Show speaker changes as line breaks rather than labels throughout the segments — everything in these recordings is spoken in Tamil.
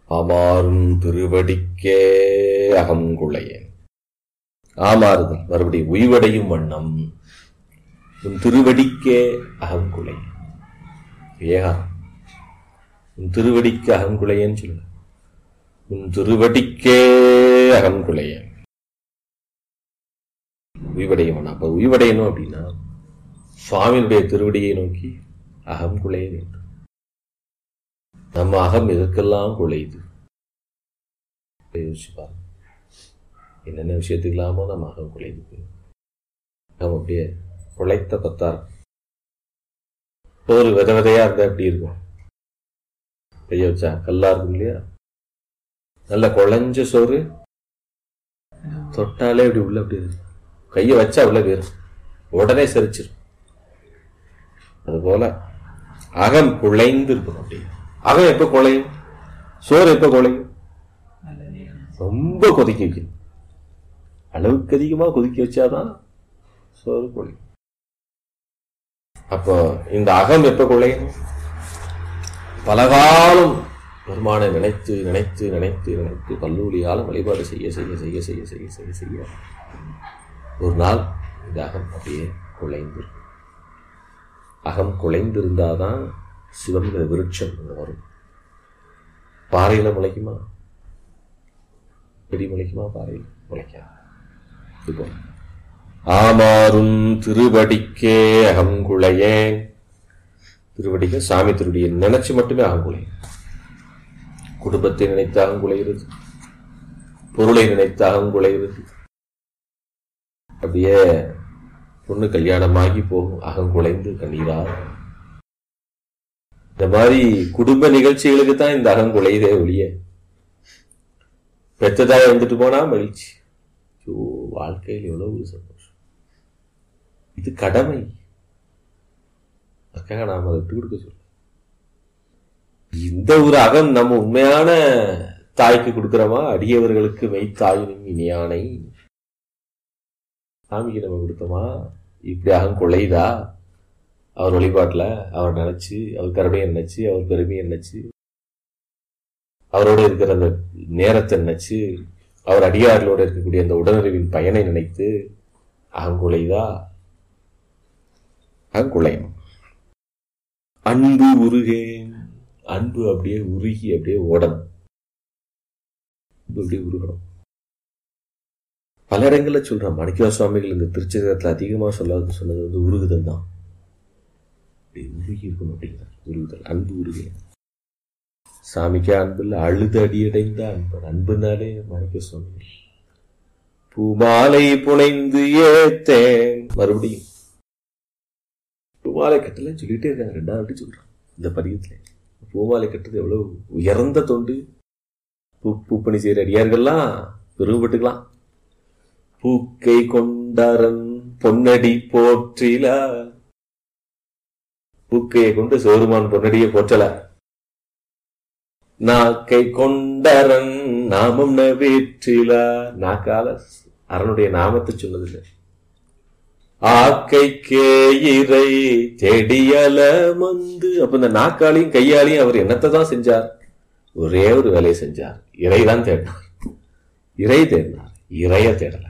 ஆமாறும் திருவடிக்கே அகங்குளையேன் ஆமாறுதல் மறுபடியும் உய்வடையும் வண்ணம் உன் திருவடிக்கே அகங்குலை ஏகாரம் உன் திருவடிக்கு அகங்குலையேன்னு சொல்லு உன் திருவடிக்கே அகங்குலையேன் உய்வடையவன் அப்ப உய்வடையணும் அப்படின்னா சுவாமியினுடைய திருவடியை நோக்கி அகம் குலைய வேண்டும் நம்ம அகம் எதற்கெல்லாம் குலையுது யோசிச்சு பாருங்க என்னென்ன விஷயத்துக்கெல்லாமோ நம்ம அகம் குலையுது நம்ம அப்படியே குலைத்த பத்தார் ஒரு வித விதையா இருந்தா எப்படி இருக்கும் கைய வச்சா கல்லா இருக்கும் இல்லையா நல்ல குழஞ்ச சோறு தொட்டாலே அப்படி உள்ள அப்படி இருக்கும் கையை வச்சா உள்ள போயிரும் உடனே செரிச்சிரும் அதுபோல அகம் குழைந்து இருக்கணும் அப்படி அகம் எப்ப குழையும் சோறு எப்ப குழையும் ரொம்ப கொதிக்க வைக்கணும் அளவுக்கு அதிகமா கொதிக்க வச்சாதான் சோறு குழையும் அப்போ இந்த அகம் எப்ப குழையும் பலகாலம் பெருமானை நினைத்து நினைத்து நினைத்து நினைத்து கல்லூரியாலும் வழிபாடு செய்ய செய்ய செய்ய செய்ய செய்ய செய்ய செய்ய ஒரு நாள் இந்த அகம் அப்படியே குலைந்து அகம் குலைந்திருந்தாதான் சிவங்கிற விருட்சம் அங்க வரும் பாறையில முளைக்குமா செடி முளைக்குமா பாறையில் முளைக்காது இது போல ஆமாறும் திருவடிக்கே அகங்குளையேன் திருவடிக்க சாமி திருவடியை நினைச்சு மட்டுமே அகங்குலையும் குடும்பத்தை நினைத்து அகங்குலைகிறது பொருளை நினைத்து அகங்குலைகிறது அப்படியே பொண்ணு கல்யாணமாகி போகும் அகங்குலைந்து கண்ணீரா இந்த மாதிரி குடும்ப நிகழ்ச்சிகளுக்கு தான் இந்த அகங்குலைதே ஒழிய பெத்ததாய் வந்துட்டு போனா மகிழ்ச்சி ஐயோ வாழ்க்கையில் எவ்வளவு சந்தோஷம் இது கடமை அதுக்காக நாம் அதை விட்டு கொடுக்க சொல்ல இந்த ஒரு அகம் நம்ம உண்மையான தாய்க்கு கொடுக்கிறோமா அடியவர்களுக்கு மெய்த்தாயினும் இனியானை சாமிக்கு நம்ம கொடுத்தோமா இப்படி அகம் கொள்ளைதா அவர் வழிபாட்டில் அவர் நினைச்சு அவர் கருணையை நினைச்சு அவர் பெருமையை நினைச்சு அவரோட இருக்கிற அந்த நேரத்தை நினைச்சு அவர் அடியார்களோட இருக்கக்கூடிய அந்த உடனறிவின் பயனை நினைத்து அகங்குலைதா அகங்குலையும் அன்பு உருகேன் அன்பு அப்படியே உருகி அப்படியே ஓடணும் அன்பு அப்படியே உருகணும் பல இடங்கள்ல சொல்றான் மாணிக்கவா சுவாமிகள் இந்த திருச்சகத்துல அதிகமா சொல்ல சொன்னது வந்து உருகுதல் தான் அப்படி உருகி இருக்கணும் அப்படிங்கிறார் உருகுதல் அன்பு உருகேன் சாமிக்கே அன்பு இல்லை அழுது அடியடைந்த அன்பு அன்புனாலே மாணிக்க சுவாமிகள் பூமாலை புனைந்து ஏத்தேன் மறுபடியும் பூமாலை கட்டலன்னு சொல்லிட்டே இருக்காங்க ரெண்டாவது சொல்றான் இந்த பதியத்துல பூமாலை கட்டுறது எவ்வளவு உயர்ந்த தொண்டு பூ பூப்பணி செய்கிற அடியார்கள்லாம் பெருமைப்பட்டுக்கலாம் பூக்கை கொண்டாரன் பொன்னடி போற்றில பூக்கையை கொண்டு சிவருமான் பொன்னடியை போற்றல நாக்கை கொண்டரன் நாமம் நவேற்றில நாக்கால அரனுடைய நாமத்தை சொன்னதில்லை ஆக்கை கேயிரை தெடியல மந்து அப்ப இந்த நாக்காலையும் கையாலையும் அவர் என்னத்தை தான் செஞ்சார் ஒரே ஒரு வேலையை செஞ்சார் இறைதான் தேடினார் இறை தேடினார் இறைய தேடல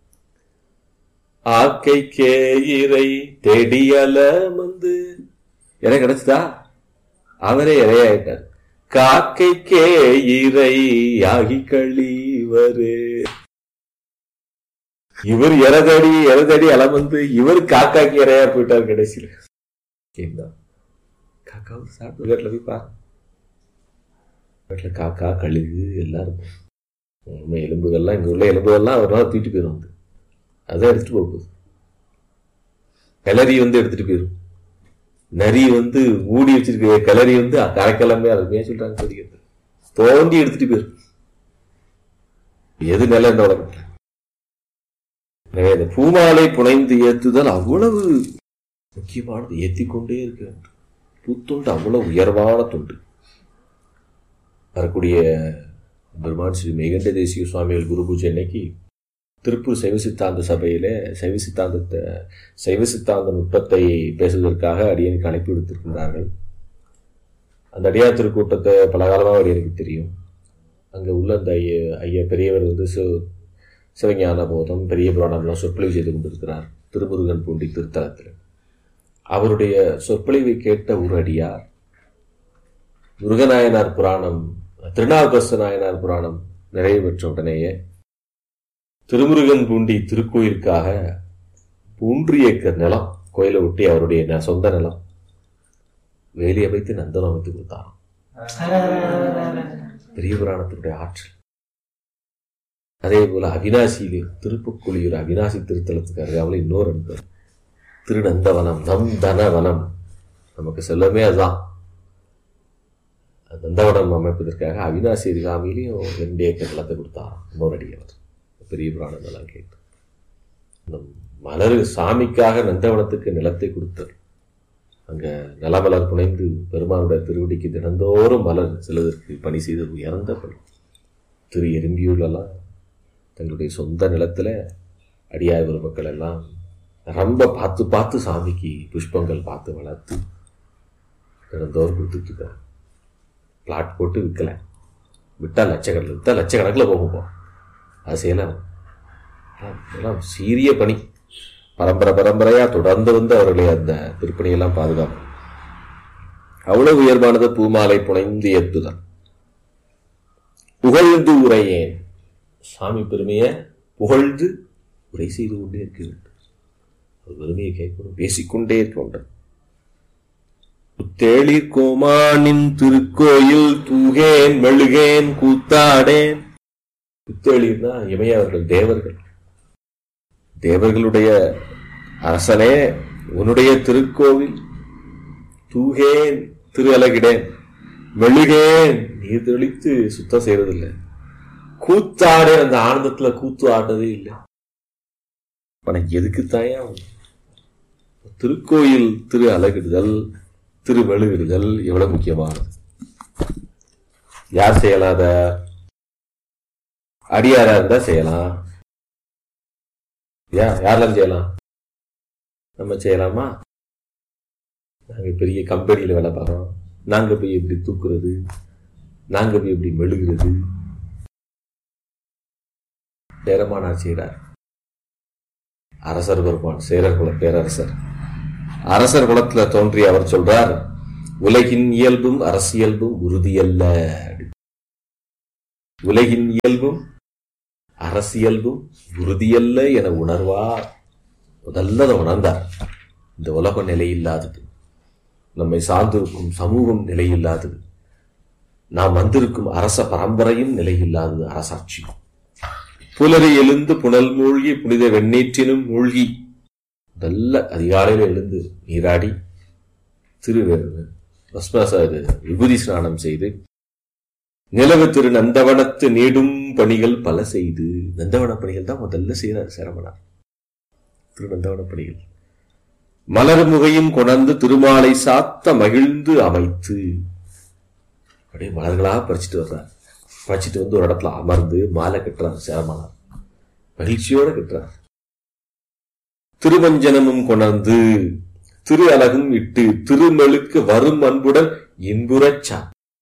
ஆக்கை கேயிரை தெடியல மந்து இறை கிடைச்சதா அவரே இறையாயிட்டார் காக்கைக்கே இறை ஆகி கழிவரு இவர் எரதடி எரதடி அலமந்து இவர் காக்காக்கு இறையா போயிட்டார் கடைசியில் என்ன காக்காவும் சாப்பிட்டு வீட்டில் போய் பாரு வீட்டில் காக்கா கழுகு எல்லாம் இருக்கும் உண்மை எலும்புகள்லாம் இங்கே உள்ள எலும்புகள்லாம் ஒரு நாள் தூக்கிட்டு போயிடும் வந்து அதான் எடுத்துட்டு போக போகுது கிளறி வந்து எடுத்துட்டு போயிடும் நரி வந்து மூடி வச்சிருக்க கிளறி வந்து கரைக்கிழமை அருமையா சொல்றாங்க படிக்கிறது தோண்டி எடுத்துட்டு போயிடும் எது நில இந்த உலகத்துல எனவே இந்த பூமாலை புனைந்து ஏத்துதல் அவ்வளவு முக்கியமானது ஏத்தி கொண்டே இருக்க வேண்டும் பூத்தொண்டு அவ்வளவு உயர்வான தொண்டு வரக்கூடிய பெருமான் ஸ்ரீ மேகண்ட தேசிய சுவாமிகள் குரு பூஜை அன்னைக்கு திருப்பூர் சைவ சித்தாந்த சபையில சைவ சித்தாந்தத்தை சைவ சித்தாந்த நுட்பத்தை பேசுவதற்காக அடியனுக்கு அனுப்பி விடுத்திருக்கின்றார்கள் அந்த அடியார் திருக்கூட்டத்தை பல காலமாக அடியனுக்கு தெரியும் அங்கே உள்ள அந்த ஐய ஐயா பெரியவர் வந்து சிவ சிவஞான போதம் பெரிய புராணம்லாம் சொற்பொழிவு செய்து கொண்டிருக்கிறார் திருமுருகன் பூண்டி திருத்தலத்தில் அவருடைய சொற்பொழிவை கேட்ட ஒரு அடியார் முருகநாயனார் புராணம் திருநாவுக்கரசு நாயனார் புராணம் நிறைவு பெற்ற உடனேயே திருமுருகன் பூண்டி திருக்கோயிலுக்காக மூன்று ஏக்கர் நிலம் கோயிலை ஒட்டி அவருடைய ந- சொந்த நிலம் வேலி அமைத்து நந்தனம் அமைத்து கொடுத்தாராம் பெரிய புராணத்தினுடைய ஆற்றல் அதே போல அவினாசியிலே திருப்புக்குழியூர் அவினாசி திருத்தலத்துக்கு அருகாமல் இன்னொரு அன்பர் திருநந்தவனம் நந்தனவனம் நமக்கு செல்லமே அதுதான் நந்தவனம் அமைப்பதற்காக அவினாசி அருகாமையிலையும் ரெண்டு ஏக்கர் நிலத்தை கொடுத்தாராம் இன்னொரு அடியவர் பெரிய புராணங்கள்லாம் கேட்டு இந்த மலர் சாமிக்காக நந்தவனத்துக்கு நிலத்தை கொடுத்தார் அங்க நிலமலர் புனைந்து பெருமானுடைய திருவடிக்கு தினந்தோறும் மலர் செல்வதற்கு பணி செய்து உயர்ந்த பணி திரு எறும்பியூர்லலாம் தங்களுடைய சொந்த நிலத்துல அடியாய பெருமக்கள் எல்லாம் ரொம்ப பார்த்து பார்த்து சாமிக்கு புஷ்பங்கள் பார்த்து வளர்த்து தினந்தோறும் கொடுத்துட்டு இருக்காங்க பிளாட் போட்டு விற்கல விட்டா லட்சக்கணக்கில் விற்றா லட்சக்கணக்கில் போகும் போ அது செய்யலாம் இதெல்லாம் சீரிய பணி பரம்பரை பரம்பரையா தொடர்ந்து வந்து அவர்களை அந்த திருப்பணியெல்லாம் பாதுகாப்பு அவ்வளவு உயர்வானது பூமாலை புனைந்து ஏத்துதல் புகழ்ந்து உரையேன் சாமி பெருமையை புகழ்ந்து உரை செய்து கொண்டே இருக்க வேண்டும் ஒரு பெருமையை கேட்கணும் பேசிக்கொண்டே இருக்க வேண்டும் புத்தேளிர் கோமானின் திருக்கோயில் தூகேன் மெழுகேன் கூத்தாடேன் புத்தேளிர்னா இமையவர்கள் தேவர்கள் தேவர்களுடைய அரசனே உன்னுடைய திருக்கோவில் தூகேன் திரு அலகிடேன் மெழுகேன் நீர் தெளித்து சுத்தம் செய்யறதில்லை கூத்தாடு அந்த ஆனந்தத்துல கூத்து ஆடுறதே இல்லை உனக்கு எதுக்கு தாயா திருக்கோயில் திரு அலகிடுதல் திரு மெழுகிடுதல் எவ்வளவு முக்கியமானது யார் செய்யலாம் அத அடியாரா இருந்தா செய்யலாம் யா யாரெல்லாம் செய்யலாம் நம்ம செய்யலாமா நாங்க பெரிய கம்பெனியில வேலை பார்க்கறோம் நாங்க போய் எப்படி தூக்குறது நாங்க போய் எப்படி மெழுகிறது சேரமானார் செய்கிறார் அரசர் பெருமான் சேரர் குல பேரரசர் அரசர் குலத்துல தோன்றி அவர் சொல்றார் உலகின் இயல்பும் அரசியல்பும் உறுதியல்ல உலகின் இயல்பும் அரசியல்பும் உறுதியல்ல என உணர்வார் முதல்ல அதை உணர்ந்தார் இந்த உலகம் நிலையில்லாதது நம்மை சார்ந்திருக்கும் சமூகம் நிலையில்லாதது நாம் வந்திருக்கும் அரச பரம்பரையும் நிலையில்லாதது அரசாட்சி புலரி எழுந்து புனல் மூழ்கி புனித வெண்ணீற்றினும் மூழ்கி நல்ல அதிகாலையில எழுந்து நீராடி திரு பஸ்மச விபூதி ஸ்நானம் செய்து நிலவு திரு நந்தவனத்து நீடும் பணிகள் பல செய்து நந்தவன பணிகள் தான் முதல்ல செய்யறார் சேரமனார் திரு நந்தவன பணிகள் மலர் முகையும் கொணர்ந்து திருமாலை சாத்த மகிழ்ந்து அமைத்து அப்படியே மலர்களா பறிச்சுட்டு வர்றார் பறிச்சுட்டு வந்து ஒரு இடத்துல அமர்ந்து மாலை கட்டுறார் சேரமனார் மகிழ்ச்சியோட கட்டுறார் திருவஞ்சனமும் கொணர்ந்து திரு அழகும் இட்டு திருமெழுக்கு வரும் அன்புடன் இன்புறச்சா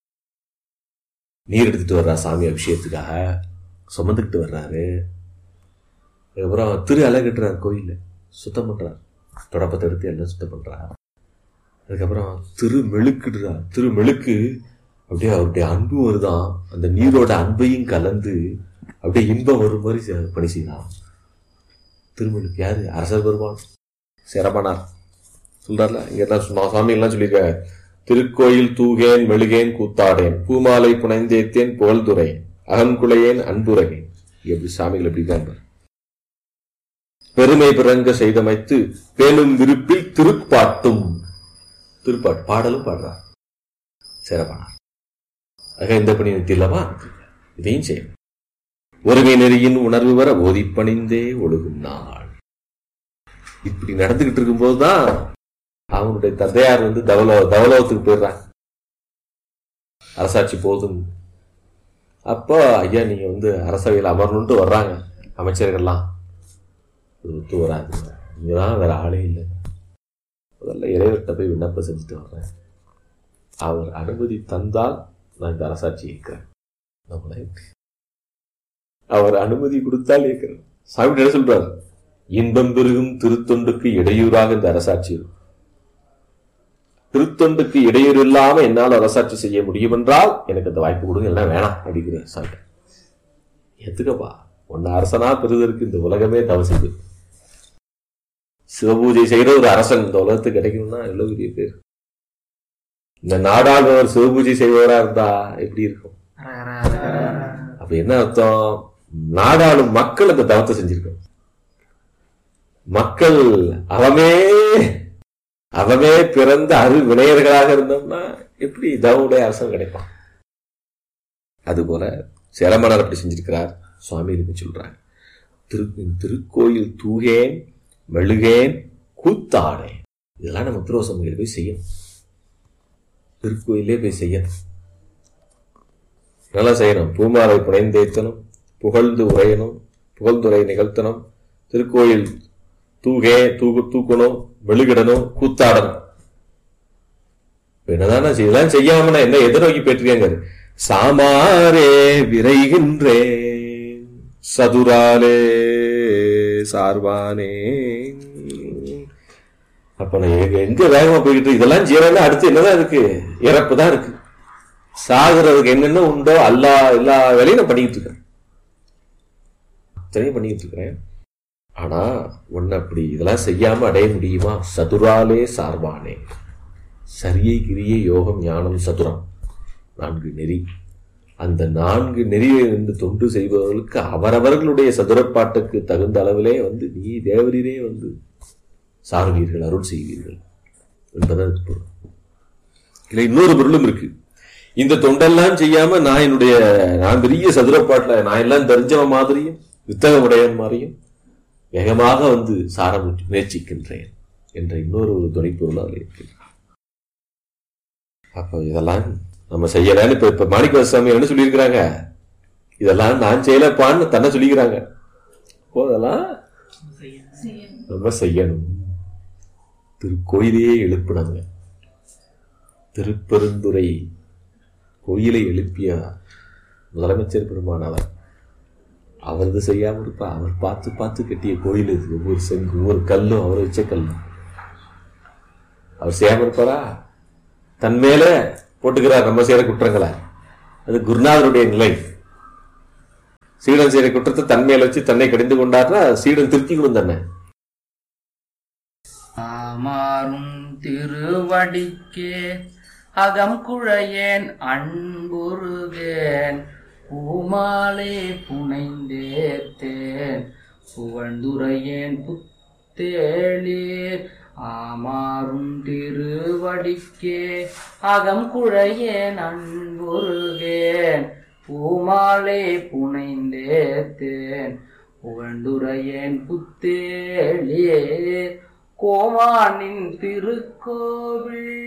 நீர் எடுத்துட்டு வர்றா சாமி அபிஷேகத்துக்காக சுமந்துக்கிட்டு வர்றாரு அதுக்கப்புறம் திரு அழகட்டுறார் கோயில்ல சுத்தம் பண்றார் தொடப்பத்தை எடுத்து எல்லாம் சுத்தம் பண்றார் அதுக்கப்புறம் திரு மெழுக்குடுறார் திரு மெழுக்கு அப்படியே அவருடைய அன்பு வருதான் அந்த நீரோட அன்பையும் கலந்து அப்படியே இன்பம் வரும் மாதிரி செ- பணி செய்யலாம் திருமெழுக்கு யாரு அரசர் பெருமான் சிரமணார் சொல்றாருல இங்க எல்லாம் சும்மா சாமி எல்லாம் சொல்லியிருக்காங்க திருக்கோயில் தூகேன் மெழுகேன் கூத்தாடேன் பூமாலை புனைந்தேத்தேன் புகழ்துரையேன் அகங்குளையேன் அன்புரையேன் எப்படி சாமிகள் எப்படி இருக்காங்க பாரு. பெருமை பிறங்க செய்தமைத்து பேணும் விருப்பில் திருப்பாட்டும் திருப்பாட்டு பாடலும் பாடுறார் சிறப்பானார் ஆக இந்த பணி நிறுத்தில்லவா இதையும் செய்யணும் ஒருமை நெறியின் உணர்வு வர ஓதிப்பணிந்தே ஒழுகும் நாள் இப்படி நடந்துகிட்டு இருக்கும்போதுதான் அவனுடைய தந்தையார் வந்து தவலோ தவலோகத்துக்கு போயிடுறாங்க அரசாட்சி போதும் அப்போ ஐயா நீங்க வந்து அரசவையில் அமரணுன்ட்டு வர்றாங்க அமைச்சர்கள்லாம் இது ஒத்து வராது இங்கதான் வேற ஆளே இல்லை முதல்ல இறைவர்கிட்ட போய் விண்ணப்பம் செஞ்சுட்டு வர்றேன் அவர் அனுமதி தந்தால் நான் இந்த அரசாட்சி இருக்கிறேன் நம்மள எப்படி அவர் அனுமதி கொடுத்தால் ஏற்கிறோம் சாமி என்ன சொல்றார் இன்பம் பெருகும் திருத்தொண்டுக்கு இடையூறாக இந்த அரசாட்சி இருக்கும் திருத்தொண்டுக்கு இடையூறு இல்லாம என்னால் அரசாட்சி செய்ய முடியும் என்றால் எனக்கு அந்த வாய்ப்பு கொடுங்க எல்லாம் வேணாம் அப்படிங்கிறேன் சாமி எத்துக்கப்பா உன்னை அரசனா பெறுவதற்கு இந்த உலகமே தவம் செய்து சிவபூஜை செய்யற ஒரு அரசன் இந்த உலகத்துக்கு கிடைக்கணும்னா எவ்வளவு பெரிய பேர் இந்த நாடாளுவர் சிவபூஜை செய்பவரா இருந்தா எப்படி இருக்கும் அப்ப என்ன அர்த்தம் நாடாளும் மக்கள் அந்த தவத்தை செஞ்சிருக்கோம் மக்கள் அவமே அவமே பிறந்த அரு வினையர்களாக இருந்தோம்னா எப்படி தவனுடைய அரசன் கிடைப்பான் அதுபோல சேரமணர் அப்படி செஞ்சிருக்கிறார் சுவாமி இதுக்கு சொல்றாங்க திரு திருக்கோயில் தூகேன் மெழுகேன் கூத்தாடேன் இதெல்லாம் நம்ம திருவசமையில் போய் செய்யணும் திருக்கோயிலே போய் செய்யணும் நல்லா செய்யணும் பூமாலை புனைந்தேத்தனும் புகழ்ந்து உரையணும் புகழ்ந்துரை நிகழ்த்தணும் திருக்கோயில் தூகே தூக்கு தூக்கணும் மெழுகிடணும் கூத்தாடணும் என்னதான இதெல்லாம் செய்யாம என்ன எதை நோக்கி பெற்றிருக்காங்க சாமாரே விரைகின்றேன் சதுராலே சார்பானே அப்ப நான் எங்க- எங்க வேகமா போய்கிட்டு இதெல்லாம் ஜீவனா அடுத்து என்னதான் இருக்கு இறப்பு தான் இருக்கு சாகுறதுக்கு என்னென்ன உண்டோ எல்லா எல்லா வேலையும் நான் பண்ணிக்கிட்டு இருக்கேன் அத்தனையும் பண்ணிக்கிட்டு இருக்கிறேன் ஆனா ஒன்னு அப்படி இதெல்லாம் செய்யாம அடைய முடியுமா சதுராலே சார்பானே சரியை கிரியை யோகம் ஞானம் சதுரம் நான்கு நெறி அந்த நான்கு நெறியை இருந்து தொண்டு செய்பவர்களுக்கு அவரவர்களுடைய சதுரப்பாட்டுக்கு தகுந்த அளவிலே வந்து நீ தேவரீரே வந்து சார்வீர்கள் அருள் செய்வீர்கள் என்பதான் இதுக்கு பொருள் இதுல இன்னொரு பொருளும் இருக்கு இந்த தொண்டெல்லாம் செய்யாம நான் என்னுடைய நான் பெரிய சதுரப்பாட்டுல நான் எல்லாம் தெரிஞ்சவன் மாதிரியும் வித்தகம் உடையவன் மாதிரியும் வேகமாக வந்து சார முயற்சி- முயற்சிக்கின்றேன் என்ற இன்னொரு ஒரு துணைப்பொருள் அதில் இருக்கு அப்போ இதெல்லாம் நம்ம செய்யலன்னு இப்ப இப்ப மாணிக்க சுவாமி என்ன சொல்லியிருக்கிறாங்க இதெல்லாம் நான் செய்யலப்பான்னு தன்னை சொல்லிக்கிறாங்க அப்போ அதெல்லாம் நம்ம செய்யணும் திருக்கோயிலையே எழுப்பினாங்க திருப்பெருந்துறை கோயிலை எழுப்பிய முதலமைச்சர் பெருமான் அவர் அவரது செய்யாம இருப்பா அவர் பார்த்து பார்த்து கட்டிய கோயில் இது ஒவ்வொரு செங்கு ஒவ்வொரு கல்லும் அவர் வச்ச கல்லும் அவர் செய்யாம இருப்பாரா தன் மேல போட்டுக்கிறார் நம்ம செய்யற குற்றங்களை அது குருநாதருடைய நிலை சீடன் செய்யற குற்றத்தை தன் மேல வச்சு தன்னை கடிந்து கொண்டார்னா சீடன் திருத்திக்கணும் தன்னை
ஆமாறும் திருவடிக்கே அகம் குழையேன் அன்புருகேன் பூமாலே புனைந்தேத்தேன் புகழ்ந்துரையேன் புத்தேளீர் ஆமாறும் திருவடிக்கே அகம் குழையேன் அன்புருகேன் பூமாலே புனைந்தேத்தேன் புகழ்ந்துரையேன் புத்தேளீர் கோமானின் திருக்கோவில்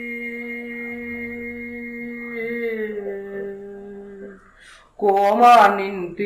கோமானின்